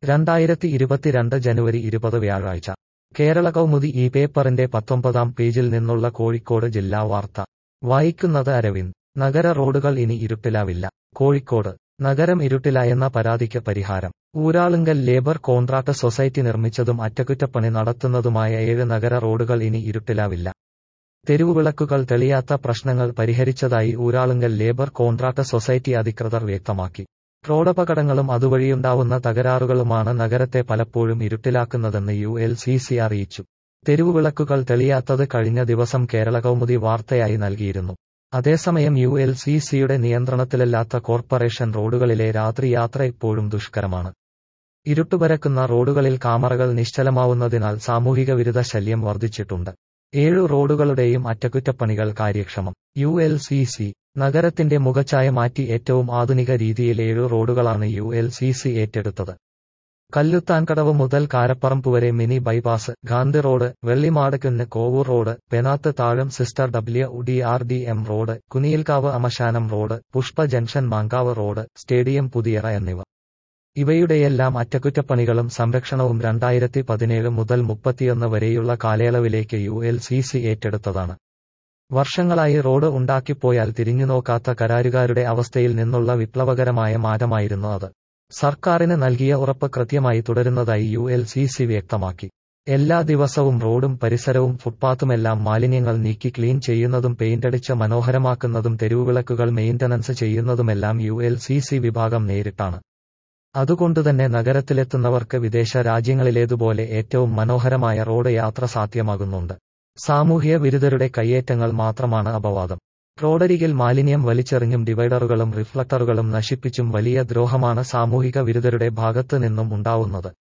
രണ്ടായിരത്തി ഇരുപത്തിരണ്ട് ജനുവരി ഇരുപത് വ്യാഴാഴ്ച കേരള കൗമുദി ഈ പേപ്പറിന്റെ പത്തൊമ്പതാം പേജിൽ നിന്നുള്ള കോഴിക്കോട് ജില്ലാ വാർത്ത വായിക്കുന്നത് അരവിന്ദ് നഗര റോഡുകൾ ഇനി ഇരുട്ടിലാവില്ല കോഴിക്കോട് നഗരം ഇരുട്ടിലായെന്ന പരാതിക്ക് പരിഹാരം ഊരാളുങ്കൽ ലേബർ കോൺട്രാക്ട് സൊസൈറ്റി നിർമ്മിച്ചതും അറ്റകുറ്റപ്പണി നടത്തുന്നതുമായ ഏഴ് നഗര റോഡുകൾ ഇനി ഇരുട്ടിലാവില്ല തെരുവുവിളക്കുകൾ തെളിയാത്ത പ്രശ്നങ്ങൾ പരിഹരിച്ചതായി ഊരാളുങ്കൽ ലേബർ കോൺട്രാക്ട് സൊസൈറ്റി അധികൃതർ വ്യക്തമാക്കി റോഡപകടങ്ങളും അതുവഴിയുണ്ടാവുന്ന തകരാറുകളുമാണ് നഗരത്തെ പലപ്പോഴും ഇരുട്ടിലാക്കുന്നതെന്ന് യു എൽ സി സി അറിയിച്ചു തെരുവുവിളക്കുകൾ തെളിയാത്തത് കഴിഞ്ഞ ദിവസം കേരള കൗമുദി വാർത്തയായി നൽകിയിരുന്നു അതേസമയം യു എൽ സി സിയുടെ നിയന്ത്രണത്തിലല്ലാത്ത കോർപ്പറേഷൻ റോഡുകളിലെ രാത്രി യാത്ര ഇപ്പോഴും ദുഷ്കരമാണ് ഇരുട്ടുപരക്കുന്ന റോഡുകളിൽ കാമറകൾ നിശ്ചലമാവുന്നതിനാൽ സാമൂഹിക വിരുദ്ധ ശല്യം വർദ്ധിച്ചിട്ടുണ്ട് ഏഴു റോഡുകളുടെയും അറ്റകുറ്റപ്പണികൾ കാര്യക്ഷമം യു എൽ സി സി നഗരത്തിന്റെ മുഖച്ഛായ മാറ്റി ഏറ്റവും ആധുനിക രീതിയിൽ ഏഴു റോഡുകളാണ് യു എൽ സി സി ഏറ്റെടുത്തത് കല്ലുത്താൻകടവ് മുതൽ കാരപ്പറമ്പ് വരെ mini bypass Gandhi road Vellimadukunnu Kovoor road Penath Thazham sister W D R D M road Kuniyilkavu Amashanam road Pushpa junction Mankavu road stadium Puthiyara എന്നിവ ഇവയുടെയെല്ലാം അറ്റകുറ്റപ്പണികളും സംരക്ഷണവും രണ്ടായിരത്തി പതിനേഴ് മുതൽ മുപ്പത്തിയൊന്ന് വരെയുള്ള കാലയളവിലേക്ക് യു എൽ സി സി ഏറ്റെടുത്തതാണ് വർഷങ്ങളായി റോഡ് ഉണ്ടാക്കിപ്പോയാൽ തിരിഞ്ഞുനോക്കാത്ത കരാരുകാരുടെ അവസ്ഥയിൽ നിന്നുള്ള വിപ്ലവകരമായ മാറ്റമായിരുന്നു അത് സർക്കാരിന് നൽകിയ ഉറപ്പ് കൃത്യമായി തുടരുന്നതായി യു എൽ സി സി വ്യക്തമാക്കി എല്ലാ ദിവസവും റോഡും പരിസരവും ഫുട്പാത്തുമെല്ലാം മാലിന്യങ്ങൾ നീക്കി ക്ലീൻ ചെയ്യുന്നതും പെയിന്റടിച്ച് മനോഹരമാക്കുന്നതും തെരുവുവിളക്കുകൾ മെയിന്റനൻസ് ചെയ്യുന്നതുമെല്ലാം യു എൽ സി സി വിഭാഗം നേരിട്ടാണ് അതുകൊണ്ടുതന്നെ നഗരത്തിലെത്തുന്നവർക്ക് വിദേശ രാജ്യങ്ങളിലേതുപോലെ ഏറ്റവും മനോഹരമായ റോഡ് യാത്ര സാധ്യമാകുന്നുണ്ട് സാമൂഹ്യ വിരുദ്ധരുടെ കയ്യേറ്റങ്ങൾ മാത്രമാണ് അപവാദം റോഡരികിൽ മാലിന്യം വലിച്ചെറിഞ്ഞും ഡിവൈഡറുകളും റിഫ്ലക്ടറുകളും നശിപ്പിച്ചും വലിയ ദ്രോഹമാണ് സാമൂഹിക വിരുദ്ധരുടെ ഭാഗത്ത് നിന്നും ഉണ്ടാവുന്നത്